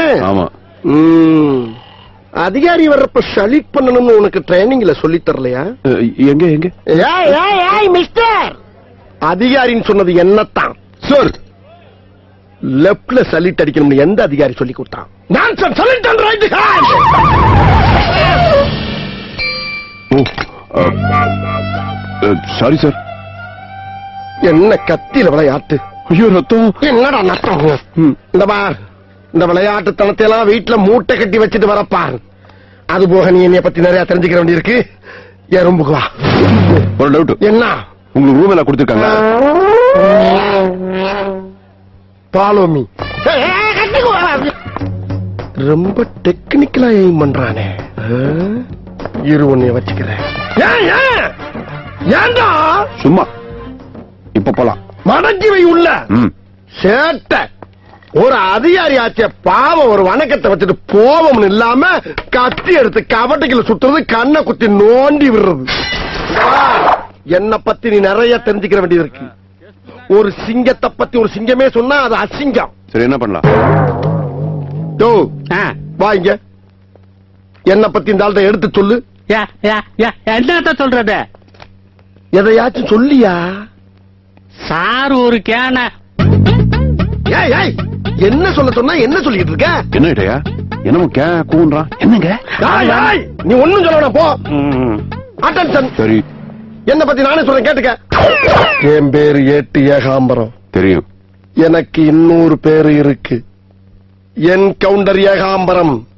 ஆமா ம். அதிகாரி வர்றப்ப சலிட் பண்ணணும்னு உனக்கு ட்ரைனிங்ல சொல்லி தரலையா அஹ், எங்க எங்க ஏய் ஏய் ஏய் மிஸ்டர் அதிகாரின்னு சொன்னது என்னத்தான் சார் லெப்ட்ல சலிட் அடிக்கணும்னு எந்த அதிகாரி சொல்லி கொடுத்தான் நான் solid and right hand oh sorry sir என்ன கத்தியில விளையாட்டு ஐயோ ரத்தம் என்னடா நட்டம் ம். இந்த பார் இந்த விளையாட்டு தனத்தை எல்லாம் வீட்டுல மூட்டை கட்டி வச்சுட்டு வரப்பார் அது போக நீ என்னைய பத்தி நிறைய தெரிஞ்சுக்க வேண்டியிருக்கு எறும்புக்கு வா ஒரு டவுட் என்ன உங்களுக்கு ரூம் எல்லாம் கொடுத்துருக்காங்க பாலோமி ரொம்ப டெக்னிக்கலா எய்ம் பண்றானே ஆ? இரு உன்னைய வச்சுக்கிறேன் ஏன், ஏன்? ஏன்டா சும்மா இப்ப போலாம் மடக்கி வை உள்ள ம் சேட்டை ஒரு அதிகாரி ஆச்சே பாவம் ஒரு வணக்கத்தை வச்சுட்டு போவம்னு இல்லாம கத்தி எடுத்து கபட்டைக்குள்ள சுத்துறது கண்ணை குத்தி நோண்டி விடுறது என்ன பத்தி நீ நிறைய தெரிஞ்சுக்கிற வேண்டியது இருக்கு ஒரு சிங்கத்தை பத்தி ஒரு சிங்கமே சொன்னா அது அசிங்கம் சரி என்ன பண்ணலாம் டோ வா இங்க என்ன பத்தி இந்த ஆள்கிட்ட எடுத்து சொல்லு என்னத்த சொல்றது எதையாச்சும் சொல்லியா சார் ஒரு கேன ஏய் ஏய் என்ன சொல்ல சொன்னா என்ன சொல்லிட்டு இருக்க என்ன இடையா என்னமோ கே கூன்றான் என்னங்க ஏய், ஏய், நீ ஒண்ணும் சொல்ல வேணாம், போ ம், அட்டென்ஷன் சரி என்ன பத்தி நானே சொல்றேன் கேட்டுக்க என் பேரு ஏட்டு ஏகாம்பரம் தெரியும் எனக்கு இன்னொரு பேரு இருக்கு என் கவுண்டர் ஏகாம்பரம்